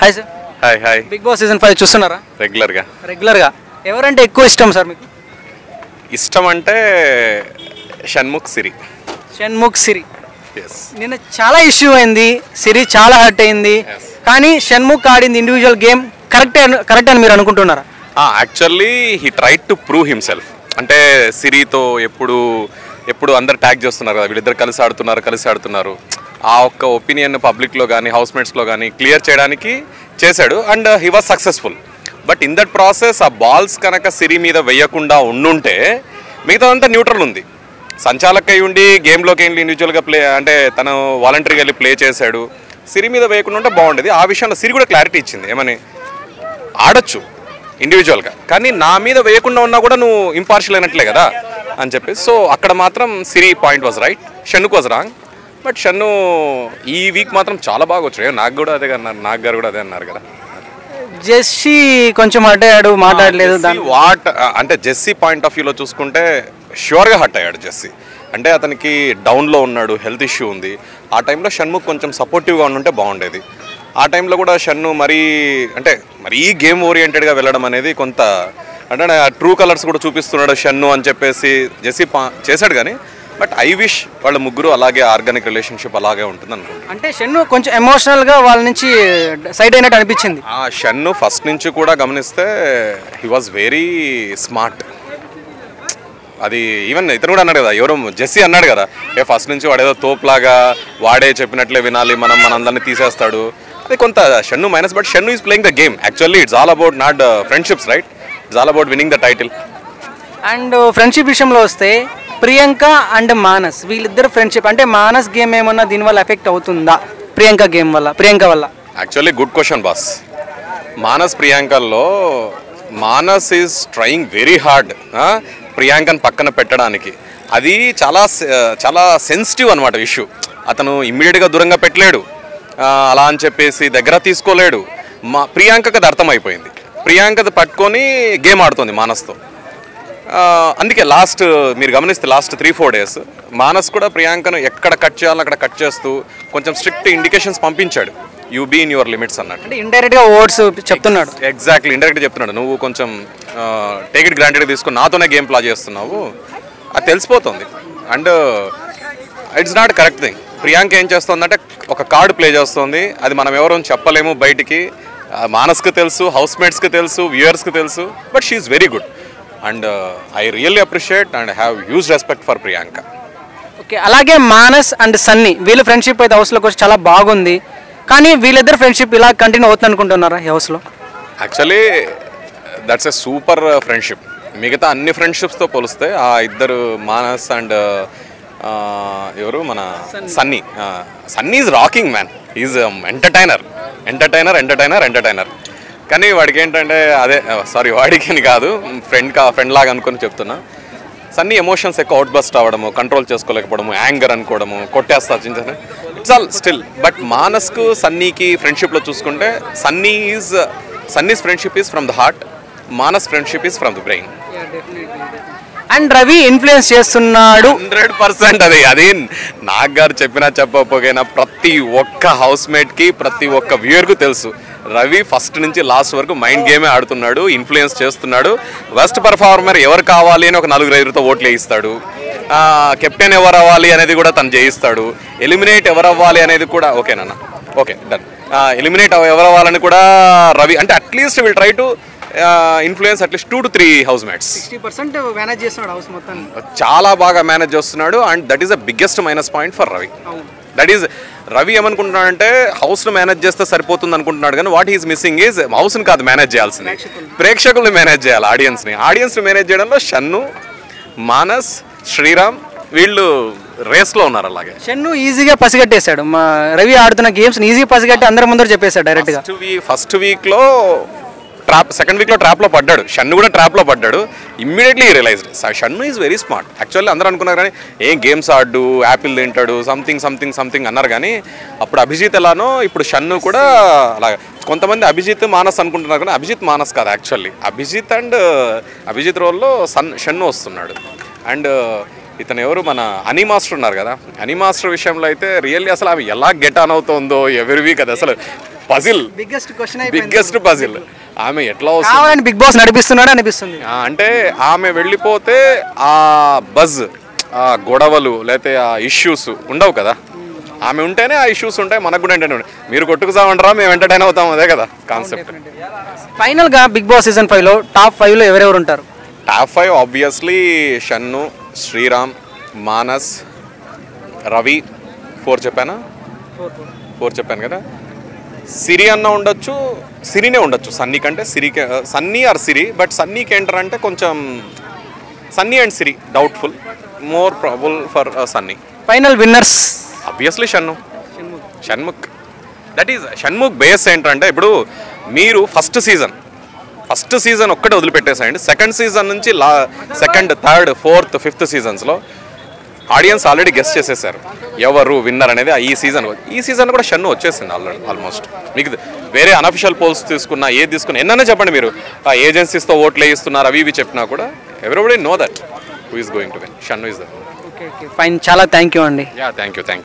hi sir hi hi big boss season five చూస్తున్నారా రెగ్యులర్గా రెగ్యులర్గా ఎవరంటే ఎక్కువ ఇష్టం సార్ మీకు ఇష్టం అంటే షణ్ముఖ్ సిరి షణ్ముఖ్ సిరి ఎస్ నిన్న చాలా ఇష్యూ అయింది సిరి చాలా హర్ట్ అయింది కానీ షణ్ముఖ్ ఆడింది ఇండివిజువల్ గేమ్ కరెక్ట్ కరెక్ట్ అని మీరు అనుకుంటున్నారా actually he try to prove himself అంటే సిరితో ఎప్పుడు ఎప్పుడు అందరు ట్యాగ్ చేస్తున్నారు కదా వీళ్ళిద్దరు కలిసి ఆడుతున్నారు కలిసి ఆడుతున్నారు ఆ ఒక్క ఒపీనియన్ పబ్లిక్లో కానీ హౌస్మేట్స్లో కానీ క్లియర్ చేయడానికి చేశాడు and he was successful but in that process ఆ బాల్స్ కనుక సిరి మీద వేయకుండా ఉండుంటే మిగతాదంతా న్యూట్రల్ ఉంది సంచాలక్ అయి ఉండి గేమ్లోకి వెళ్ళి ఇండివిజువల్గా ప్లే అంటే తను వాలంటరీగా వెళ్ళి ప్లే చేశాడు సిరి మీద వేయకుండా ఉంటే బాగుండేది ఆ విషయంలో సిరి కూడా క్లారిటీ ఇచ్చింది ఏమని ఆడొచ్చు ఇండివిజువల్గా కానీ నా మీద వేయకుండా ఉన్నా కూడా నువ్వు ఇంపార్షియల్ అయినట్లే కదా అని చెప్పి సో అక్కడ మాత్రం సిరి పాయింట్ వాజ్ రైట్ షన్నుకు వాజ్ రాంగ్ బట్ షన్ను ఈ వీక్ మాత్రం చాలా బాగా వచ్చాడు నాకు కూడా అదే అన్నారు నాగ్ గారు కూడా అదే అన్నారు కదా జెస్సీ కొంచెం హర్ట్ అయ్యాడు మాట్లాడలేదు దాని వాట్ అంటే జెస్సీ పాయింట్ ఆఫ్ వ్యూలో చూసుకుంటే ష్యూర్గా హట్ అయ్యాడు జెస్సీ అంటే అతనికి డౌన్లో ఉన్నాడు హెల్త్ ఇష్యూ ఉంది ఆ టైంలో షణ్ముఖ్ కొంచెం సపోర్టివ్గా ఉండుంటే బాగుండేది ఆ టైంలో కూడా షన్ను మరీ అంటే మరీ గేమ్ ఓరియంటెడ్గా వెళ్ళడం అనేది కొంత అంటే ట్రూ కలర్స్ కూడా చూపిస్తున్నాడు షన్ను అని చెప్పేసి జెస్సీ పా చేశాడు కానీ బట్ ఐ విష్ వాళ్ళ ముగ్గురు అలాగే ఆర్గానిక్ రిలేషన్షిప్ అలాగే ఉంటుంది అనుకుంటున్నాను అంటే షన్ను కొంచెం ఎమోషనల్గా వాళ్ళ నుంచి సైడ్ అయినట్టు అనిపించింది ఆ షన్ను ఫస్ట్ నుంచి కూడా గమనిస్తే హీ వాజ్ వెరీ స్మార్ట్ అది ఈవెన్ ఇతను కూడా అన్నాడు కదా ఎవరు జెస్సీ అన్నాడు కదా ఏ ఫస్ట్ నుంచి వాడు ఏదో తోపులాగా వాడే చెప్పినట్లే వినాలి మనం మనందరినీ తీసేస్తాడు అది కొంత Shannu minus but Shannu is playing the game actually it's all about not friendships right it's all about winning the title and friendship విషయంలో వస్తే ప్రియాంక అండ్ మానస్ వీళ్ళిద్దరు ఫ్రెండ్షిప్ అంటే మానస్ గేమ్ ఏమన్నా దీనివల్ల ఎఫెక్ట్ అవుతుందా ప్రియాంక గేమ్ వల్ల ప్రియాంక వల్ల actually good question boss Manas ప్రియాంకల్లో Manas is trying very hard ప్రియాంకను పక్కన పెట్టడానికి అది చాలా సె- చాలా సెన్సిటివ్ అనమాట ఇష్యూ అతను ఇమ్మీడియట్గా దూరంగా పెట్టలేడు ఆ, అలా అని చెప్పేసి దగ్గర తీసుకోలేడు మా ప్రియాంకకు అది అర్థమైపోయింది ప్రియాంకది పట్టుకొని గేమ్ ఆడుతుంది మానస్తో ఆ, అందుకే లాస్ట్ మీరు గమనిస్తే last three four days Manas కూడా ప్రియాంకను ఎక్కడ కట్ చేయాలో అక్కడ కట్ చేస్తూ కొంచెం స్ట్రిక్ట్ ఇండికేషన్స్ పంపించాడు you be in your limits అన్నట్టు అంటే ఇండైరెక్ట్గా ఓట్స్ చెప్తున్నాడు ఎగ్జాక్ట్లీ ఇండైరెక్ట్ చెప్తున్నాడు నువ్వు కొంచెం టేక్ ఇట్ గ్రాంటెడ్ తీసుకుని నాతోనే గేమ్ ప్లా చేస్తున్నావు అది తెలిసిపోతుంది and it's not correct thing Priyanka ఏం చేస్తుందంటే ఒక కార్డు ప్లే చేస్తుంది అది మనం ఎవరో చెప్పలేము బయటికి ఆ, మానస్కి తెలుసు హౌస్ మేట్స్కి తెలుసు వ్యూయర్స్కి తెలుసు but she's very good and I really appreciate and have huge respect for Priyanka okay అలాగే మానస్ అండ్ సన్నీ వీళ్ళ ఫ్రెండ్షిప్ అయితే హౌస్లోకి వచ్చి చాలా బాగుంది కానీ వీళ్ళిద్దరు ఫ్రెండ్షిప్ ఇలా కంటిన్యూ అవుతుంది అనుకుంటున్నారా ఈ హౌస్లో actually that's a super friendship మిగతా అన్ని ఫ్రెండ్షిప్స్తో పోలిస్తే ఆ ఇద్దరు మానస్ అండ్ ఎవరు మన Sunny Sunny is rocking man is entertainer entertainer entertainer entertainer కానీ వాడికి ఏంటంటే అదే సారీ వాడికి అని కాదు ఫ్రెండ్ కా ఫ్రెండ్ లాగా అనుకొని చెప్తున్నా సన్నీ ఎమోషన్స్ ఎక్కువ అవుట్ బస్ట్ అవ్వడము కంట్రోల్ చేసుకోలేకపోవడము యాంగర్ అనుకోవడము కొట్టేస్తా చిన్న చిన్న ఇట్స్ ఆల్ స్టిల్ బట్ మానస్కు సన్నీకి ఫ్రెండ్షిప్లో చూసుకుంటే Sunny is Sunny's friendship is from the heart Manas friendship is from the brain and Ravi influence చేస్తున్నాడు హండ్రెడ్ పర్సెంట్ అది అది నాగ్ గారు చెప్పినా చెప్పకపోయినా ప్రతి ఒక్క హౌస్ మేట్కి ప్రతి ఒక్క వ్యూయర్కు తెలుసు రవి ఫస్ట్ నుంచి లాస్ట్ వరకు మైండ్ గేమే ఆడుతున్నాడు ఇన్ఫ్లుయెన్స్ చేస్తున్నాడు బెస్ట్ పర్ఫార్మర్ ఎవరు కావాలి అని ఒక నలుగురు ఐదుగురితో ఓట్లు వేయిస్తాడు కెప్టెన్ ఎవరు అవ్వాలి అనేది కూడా తను చేయిస్తాడు ఎలిమినేట్ ఎవరు అవ్వాలి అనేది కూడా ఓకేనా ఓకే డన్ ఎలిమినేట్ ఎవరు అవ్వాలని కూడా రవి అంటే at least will try to influence at least two to three housemates sixty percent manage చేస్తున్నాడు హౌస్ మొత్తాన్ని చాలా బాగా మేనేజ్ చేస్తున్నాడు and that is the biggest minus point for Ravi that is Ravi ఏమనుకుంటున్నాడంటే హౌస్ను మేనేజ్ చేస్తే సరిపోతుంది అనుకుంటున్నాడు కానీ వాట్ ఈస్ మిస్సింగ్ ఈజ్ హౌస్ని కాదు మేనేజ్ చేయాల్సింది ప్రేక్షకుల్ని మేనేజ్ చేయాలి ఆడియన్స్ని ఆడియన్స్ని మేనేజ్ చేయడంలో షన్ను మానస్ శ్రీరామ్ వీళ్ళు రేస్లో ఉన్నారు అలాగే షన్ను ఈజీగా పసిగట్టేశాడు మా రవి ఆడుతున్న గేమ్స్ ఈజీ పసిగట్టి అందరి ముందర చెప్పేశాడు డైరెక్ట్గా ఫస్ట్ వీక్ ఫస్ట్ వీక్లో ట్రాప్ సెకండ్ వీక్లో ట్రాప్లో పడ్డాడు షన్ను కూడా ట్రాప్లో పడ్డాడు immediately realised Shannu is very smart actually అందరూ అనుకున్నారు కానీ ఏం గేమ్స్ ఆడు యాపిల్ తింటాడు సంథింగ్ సంథింగ్ సంథింగ్ అన్నారు కానీ అప్పుడు అభిజిత్ ఎలానో ఇప్పుడు షన్ను కూడా అలా కొంతమంది అభిజిత్ మానస్ అనుకుంటున్నారు కానీ అభిజిత్ మానస్ కాదు యాక్చువల్లీ అభిజిత్ అండ్ అభిజిత్ రోల్లో సన్ షన్ను వస్తున్నాడు అండ్ ఇతను ఎవరు మన హనీ మాస్టర్ ఉన్నారు కదా హనీ మాస్టర్ విషయంలో అయితే రియల్లీ అసలు ఆమె ఎలా గెట్ ఆన్ అవుతుందో ఎవరి వీక్ అది అసలు puzzle biggest question biggest puzzle ఆమె ఎట్లా వస్తుంది కావాలని బిగ్ బాస్ నడిపిస్తున్నాడు అనిపిస్తుంది ఆ, అంటే ఆమె వెళ్ళిపోతే ఆ బజ్ ఆ గొడవలు లేకపోతే ఆ ఇష్యూస్ ఉండవు కదా ఆమె ఉంటేనే ఆ ఇష్యూస్ ఉంటాయి మనకు కూడా ఎంటర్టైన్ ఉంటాయి మీరు కొట్టుకు సామంటారా మేము ఎంటర్టైన్ అవుతాం అదే కదా కాన్సెప్ట్ ఫైనల్ గా బిగ్ బాస్ సీజన్ ఫైవ్ లో టాప్ ఫైవ్ లో ఎవరెవరు ఉంటారు top five obviously Shannu Sreeram Manas Ravi four చెప్పానా ఫోర్ చెప్పాను కదా సిరి అన్న ఉండొచ్చు సిరినే ఉండొచ్చు సన్నీ కంటే సిరికి సన్నీ ఆర్ సిరి బట్ సన్నీకి ఏంటారంటే కొంచెం Sunny and Siri doubtful more probable for Sunny final winners obviously Shannu Shanmukh that is Shanmukh base ఏంటంటే ఇప్పుడు మీరు ఫస్ట్ సీజన్ ఫస్ట్ సీజన్ ఒక్కటే వదిలిపెట్టేసేయండి సెకండ్ సీజన్ నుంచి లా సెకండ్ థర్డ్ ఫోర్త్ ఫిఫ్త్ సీజన్స్లో ఆడియన్స్ ఆల్రెడీ గెస్ట్ చేసేసారు ఎవరు విన్నర్ అనేది ఈ సీజన్ ఈ సీజన్ కూడా షన్ను వచ్చేసింది ఆల్రెడీ ఆల్మోస్ట్ మీకు వేరే అనఫిషియల్ పోల్స్ తీసుకున్నా ఏది తీసుకున్నా ఎన్నైనా చెప్పండి మీరు ఆ ఏజెన్సీస్తో ఓట్లు వేయిస్తున్నారు అవి ఇవి చెప్పినా కూడా ఎవరిబడి no that who is going to win Shannu is the okay okay fine చాలా థ్యాంక్ యూ అండి యా థ్యాంక్ యూ థ్యాంక్